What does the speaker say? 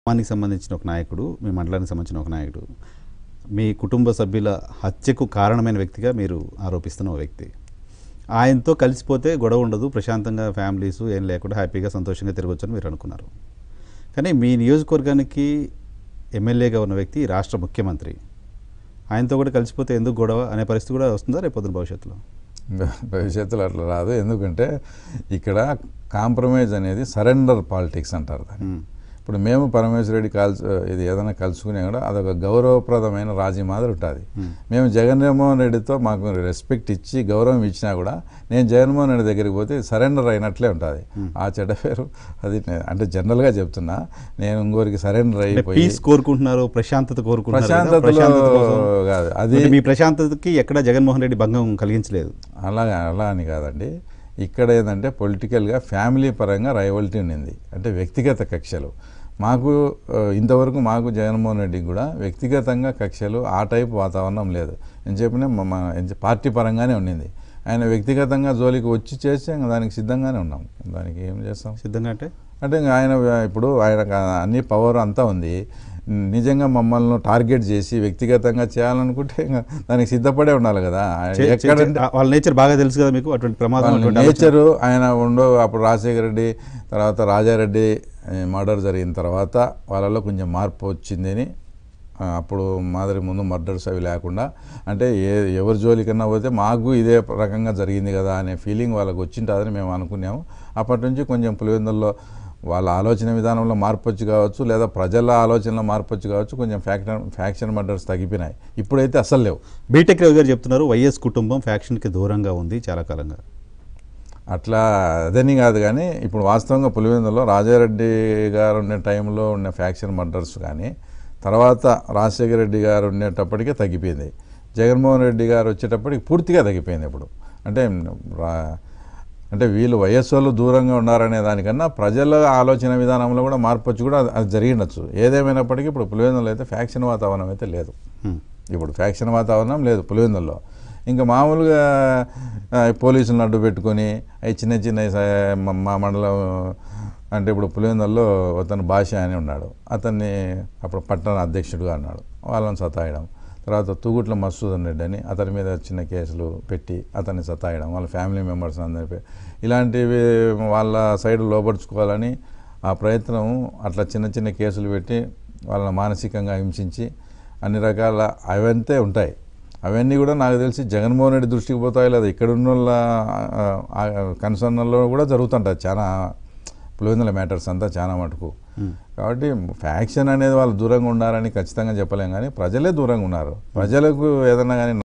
గ్రామానికి సంబంధించిన ఒక నాయకుడు మీ మండలానికి సంబంధించిన ఒక నాయకుడు మీ కుటుంబ సభ్యుల హత్యకు కారణమైన వ్యక్తిగా మీరు ఆరోపిస్తున్న ఒక వ్యక్తి ఆయనతో కలిసిపోతే గొడవ ఉండదు ప్రశాంతంగా ఫ్యామిలీస్ ఏం లేకుండా హ్యాపీగా సంతోషంగా తిరగొచ్చని మీరు అనుకున్నారు కానీ మీ నియోజకవర్గానికి ఎమ్మెల్యేగా ఉన్న వ్యక్తి ఈ రాష్ట్ర ముఖ్యమంత్రి ఆయనతో కూడా కలిసిపోతే ఎందుకు గొడవ అనే పరిస్థితి కూడా వస్తుందా రేపొద్దున భవిష్యత్తులో భవిష్యత్తులో అట్లా రాదు ఎందుకంటే ఇక్కడ కాంప్రమైజ్ అనేది సరెండర్ పాలిటిక్స్ అంటారు దాన్ని మ్మ్. ఇప్పుడు మేము పరమేశ్వర రెడ్డి కాల్చు ఇది ఏదైనా కలుసుకునే కూడా అదొక గౌరవప్రదమైన రాజీ మాదిరి ఉంటుంది మేము జగన్మోహన్ రెడ్డితో మాకు రెస్పెక్ట్ ఇచ్చి గౌరవం ఇచ్చినా కూడా నేను జగన్మోహన్ రెడ్డి దగ్గరికి పోతే సరెండర్ అయినట్లే ఉంటుంది ఆ చెడ్డ పేరు అది నే- అంటే జనరల్గా చెప్తున్నా నేను ఇంకోరికి సరెండర్ అంటే అయిపోయి పీస్ కోరుకుంటున్నారు ప్రశాంతత కోరుకుంటున్నారు కదా, ప్రశాంతతలో ప్రశాంతత కోసం కాదు అది మరి మీ ప్రశాంతతకి ఎక్కడ జగన్మోహన్ రెడ్డి భంగం కలిగించలేదు అలా అలా అని కాదండి ఇక్కడ ఏంటంటే పొలిటికల్గా ఫ్యామిలీ పరంగా రైవల్టీ ఉండింది అంటే వ్యక్తిగత కక్షలు మాకు ఆ, ఇంతవరకు మాకు జగన్మోహన్ రెడ్డికి కూడా వ్యక్తిగతంగా కక్షలు ఆ టైప్ వాతావరణం లేదు నేను చెప్పిన మా- మా పార్టీ పరంగానే ఉండింది ఆయన వ్యక్తిగతంగా జోలికి వచ్చి చేస్తే ఇంకా దానికి సిద్ధంగానే ఉన్నాం దానికి ఏం చేస్తాం సిద్ధంగా అంటే అంటే ఇంకా ఆయన ఇప్పుడు ఆయన అన్ని పవర్ అంతా ఉంది నిజంగా మమ్మల్ని టార్గెట్ చేసి వ్యక్తిగతంగా చేయాలనుకుంటే ఇంకా దానికి సిద్ధపడే ఉండాలి కదా చే- చే- ఎక్కడంటే చే- వాళ్ళ నేచర్ బాగా తెలుసు కదా మీకు అటువంటి ప్రమాదం అటువంటి ఆలోచన. నేచరు ఆయన ఉండో అప్పుడు రాజశేఖర రెడ్డి తర్వాత రాజారెడ్డి మర్డర్ జరిగిన తర్వాత వాళ్ళలో కొంచెం మార్పు వచ్చిందని ఆ, అప్పుడు మాదిరి ముందు మర్డర్స్ అవి లేకుండా అంటే ఏ ఎవరి జోలికన్నా పోతే మాకు ఇదే రకంగా జరిగింది కదా అనే ఫీలింగ్ వాళ్ళకి వచ్చింటుందని మేము అనుకున్నాము అప్పటి నుంచి కొంచెం పులివెందుల్లో వాళ్ళ ఆలోచన విధానంలో మార్పు వచ్చి కావచ్చు లేదా ప్రజల ఆలోచనలో మార్పు వచ్చి కావచ్చు కొంచెం ఫ్యాక్షన్ ఫ్యాక్షన్ మర్డర్స్ తగ్గిపోయినాయి ఇప్పుడైతే అసలు లేవు బీటెక్ రవి గారు చెప్తున్నారు వైఎస్ కుటుంబం ఫ్యాక్షన్కి దూరంగా ఉంది చాలా కాలంగా అట్లా అదని కాదు కానీ ఇప్పుడు వాస్తవంగా పులివెందులో రాజారెడ్డి గారు ఉండే టైంలో ఉన్న ఫ్యాక్షన్ మర్డర్స్ కానీ తర్వాత రాజశేఖర రెడ్డి గారు ఉండేటప్పటికే తగ్గిపోయింది జగన్మోహన్ రెడ్డి గారు వచ్చేటప్పటికి పూర్తిగా తగ్గిపోయింది ఇప్పుడు అంటే రా- అంటే వీళ్ళు వయస్సు వాళ్ళు దూరంగా ఉన్నారనే దానికన్నా ప్రజల ఆలోచన విధానంలో కూడా మార్పు వచ్చి కూడా అది- అది జరిగిండొచ్చు ఏదేమైనప్పటికీ ఇప్పుడు పులివెందులో అయితే ఫ్యాక్షన్ వాతావరణం అయితే లేదు హ్మ్. ఇప్పుడు ఫ్యాక్షన్ వాతావరణం లేదు పులివెందుల్లో ఇంకా మామూలుగా ఆ, పోలీసులను అడ్డు పెట్టుకొని అవి చిన్న చిన్న స- మా- మా మండలం అంటే ఇప్పుడు పులివెందుల్లో అతను భాష అని ఉన్నాడు అతన్ని అప్పుడు పట్టణ అధ్యక్షుడిగా అన్నాడు వాళ్ళని సతాయడం తర్వాత తూగుట్ల మసూదన్ రెడ్డి అని అతని మీద చిన్న కేసులు పెట్టి అతన్ని సతాయడం వాళ్ళ ఫ్యామిలీ మెంబర్స్ అందరిపై ఇలాంటివి వాళ్ళ సైడ్ లోపరుచుకోవాలని ఆ ప్రయత్నం అట్లా చిన్న చిన్న కేసులు పెట్టి వాళ్ళని మానసికంగా హింసించి అన్ని రకాల అవంతే ఉంటాయి అవన్నీ కూడా నాకు తెలిసి జగన్మోహన్ రెడ్డి దృష్టికి పోతాయి లేదా ఇక్కడ ఉన్న వాళ్ళ కన్సర్న్లో కూడా జరుగుతుంటాయి చాలా పులివెందుల మ్యాటర్స్ అంతా చాలా మటుకు కాబట్టి ఫ్యాక్షన్ అనేది వాళ్ళు దూరంగా ఉండాలని ఖచ్చితంగా చెప్పలేం కానీ ప్రజలే దూరంగా ఉన్నారు ప్రజలకు ఏదన్నా కానీ